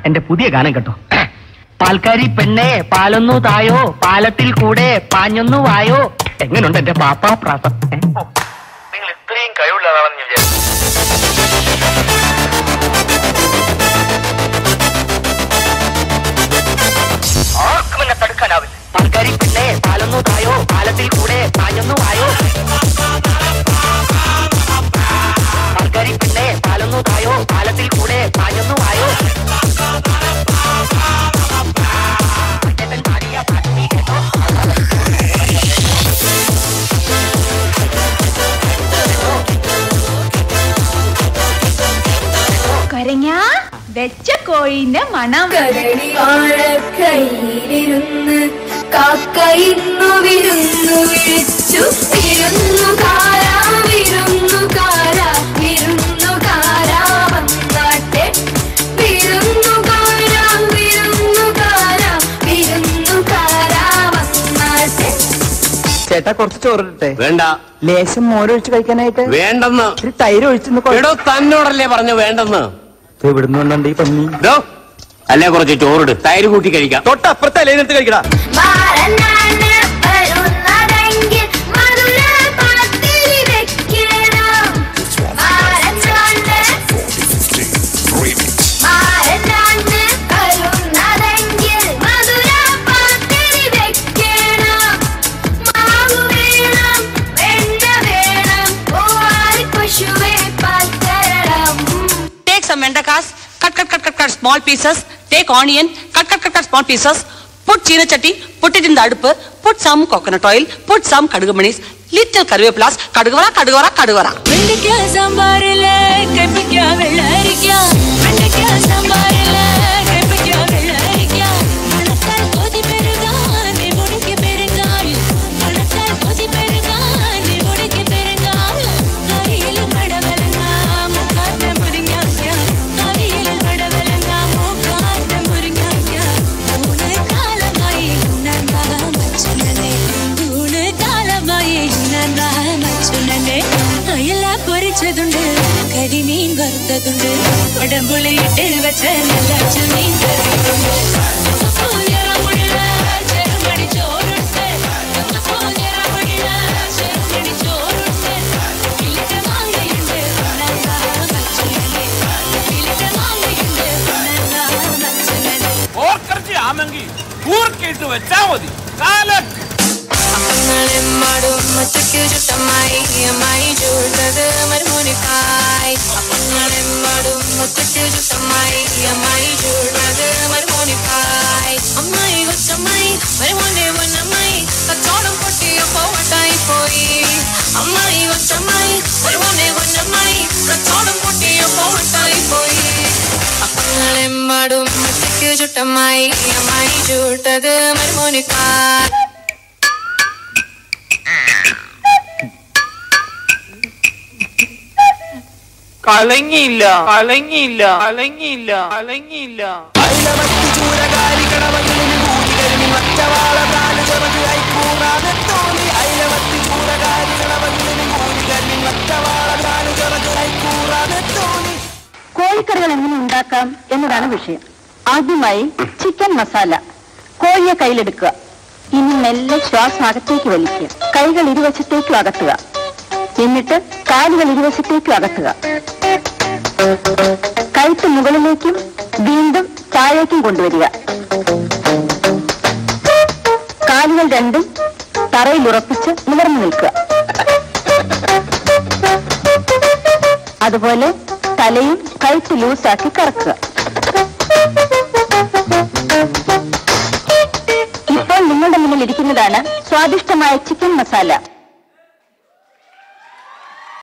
എന്റെ പുതിയ ഗാനം കേട്ടോ പാൽക്കാരി പെണ്ണെ പാലൊന്നു തായോ പാലത്തിൽ കൂടെ പാഞ്ഞൊന്നു വായോ എങ്ങനുണ്ട് എന്റെ പാപ്പാ പ്രാസം ഏ? നിങ്ങൾ ഇത്രയും കഴിവുള്ളതാണെന്ന് ഞാൻ വിചാരിച്ചു ആർക്കും എന്നെ തടുക്കാനാവില്ല പാൽക്കാരി പെണ്ണെ പാലൊന്നു തായോ പാലത്തിൽ കൂടെ പാഞ്ഞൊന്നു വായോ പാൽക്കാരി പെണ്ണെ പാലൊന്നു തായോ പാലത്തിൽ കൂടെ പാഞ്ഞൊന്നു വായോ ചേട്ടൻ പാടിയ പാട്ട് നീ കേട്ടോ കൊരങ്ങ വെച്ച കോഴിന്റെ മണം കരടി വാഴക്കൈയിലിരുന്ന് കാക്കയിന്നു വിരുന്നു വിളിച്ചു വിരുന്നുകാര വിരുന്നുകാര വിരുന്നുകാര വന്നാട്ടെ വിരുന്നുകാര വിരുന്നുകാര വിരുന്നുകാര വന്നാട്ടെ ചേട്ടാ കുറച്ച് ചോറിട്ടെ വേണ്ട ലേശം മോരൊഴിച്ച് കഴിക്കാനായിട്ട് വേണ്ടെന്ന് ഒരു തൈര് ഒഴിച്ചെന്ന് എടോ തന്നോടല്ലേ പറഞ്ഞു വേണ്ടെന്ന് എവിടുന്ന് വന്നുണ്ട് ഈ പന്നി ഡോ അല്ലേ കുറച്ച് ചോറിട് തൈര് കൂട്ടി കഴിക്കാം തൊട്ടപ്പുറത്തെ അലയിനെടുത്ത് കഴിക്കടാ മാറനാണ് വരുന്നതെങ്കിൽ മധുര പാത്തിരി വെക്കണം മാറനാണ് മാറനാണ് വരുന്നതെങ്കിൽ മധുര പാത്തിരി വെക്കണം മാവ് വേണം വെണ്ണ വേണം ഓടി പശുവെ പാൽ തരണം Take some mendakas, cut, cut, cut, cut, cut small pieces. Take onion, cut, cut, cut, cut small pieces. Put china chatti, put it in the adupu, put some coconut oil, put some kadugumanis, little കറിവേപ്പിലാസ് കടുകുവറ കടുകുവറ കടുകുവറ വെണ്ടയ്ക്ക സാമ്പാറില് കൈപ്പയ്ക്ക വെള്ളരിക്ക വെണ്ടയ്ക്ക സാമ്പാറില് കൈപ്പയ്ക്ക വെള്ളരിക്ക മണത്താൽ കൊതി പെരുകാൻ മുടിക്ക് പെരുങ്കാവിൽ മണത്താൽ കൊതി പെരുകാൻ മുടിക്ക് പെരുങ്കാവിൽ കറിയിൽ മടവലങ്ങ മുക്കാറ്റ മുരിങ്ങാക്ക കറിയിൽ മടവലങ്ങ മുക്കാറ്റ മുരിങ്ങാക്ക ഊണ് കാലമായി ഉണ്ണാൻ മച്ചുനനെ ഊണ് കാലമായി ഉണ്ണാൻ മച്ചുനനെ അയല പൊരിച്ചതുണ്ട് കരിമീൻ വറുത്തതുണ്ട് ഉടമ്പുളിയിട്ട് വെച്ച നല്ല ചെമ്മീൻ കറിയുണ്ട് പൂഞ്ഞിറമുള്ള ചെറുമണി ചോറുണ്ട് പൂഞ്ഞിറമുള്ള ചെറുമണി ചോറുണ്ട് കിളിച്ച മാങ്ങയുണ്ട് ഉണ്ണാൻ മച്ചുനനെ കിളിച്ച മാങ്ങയുണ്ട് ഉണ്ണാൻ മച്ചുനനെ ഓർക്കറച്ചി ആമെങ്കിൽ കൂർക്കിട്ട് വെച്ചാ മതി കാലക്ക് അപ്പങ്ങളെമ്മാടും ഒറ്റയ്ക്ക് ചുട്ടമ്മായി അമ്മായി ചൂടുന്നത് മരുമോനിക്കായി അപ്പങ്ങളെമ്മാടും ഒറ്റയ്ക്ക് ചുട്ടമ്മായി അമ്മായി ചൂടുന്നത് മരുമോനിക്കായി അമ്മായി കൊച്ചമ്മായി മരുമോന്റെ പൊന്നമ്മായി കച്ചോടം പൊട്ടിയപ്പോ വട്ടായി പോയി അമ്മായി കൊച്ചമ്മായി മരുമോന്റെ പൊന്നമ്മായി കച്ചോടം പൊട്ടിയപ്പോ വട്ടായി പോയി അപ്പങ്ങളെമ്മാടും ഒറ്റയ്ക്ക് ചുട്ടമ്മായി അമ്മായി ചൂട്ടത് മരുമോനിക്കായി കലങ്ങിയില്ല കലങ്ങിയില്ല കലങ്ങിയില്ല കലങ്ങിയില്ല കോഴിക്കറികൾ എങ്ങനെ ഉണ്ടാക്കാം എന്നതാണ് വിഷയം ആദ്യമായി ചിക്കൻ മസാല കോഴിയെ കയ്യിലെടുക്കുക ഇനി മെല്ലെ ശ്വാസം അകത്തേക്ക് വലിക്കുക കൈകൾ ഇരുവശത്തേക്കും അകത്തുക എന്നിട്ട് കാലുകൾ ഇരുവശത്തേക്കും അകത്തുക കഴുത്ത് മുകളിലേക്കും വീണ്ടും താഴേക്കും കൊണ്ടുവരിക കാലുകൾ രണ്ടും തറയിൽ ഉറപ്പിച്ച് നിവർന്നു നിൽക്കുക അതുപോലെ തലയും കഴുത്ത് ലൂസാക്കി കറക്കുക ഇപ്പോൾ നിങ്ങളുടെ മുന്നിൽ ഇരിക്കുന്നതാണ് സ്വാദിഷ്ടമായ ചിക്കൻ മസാല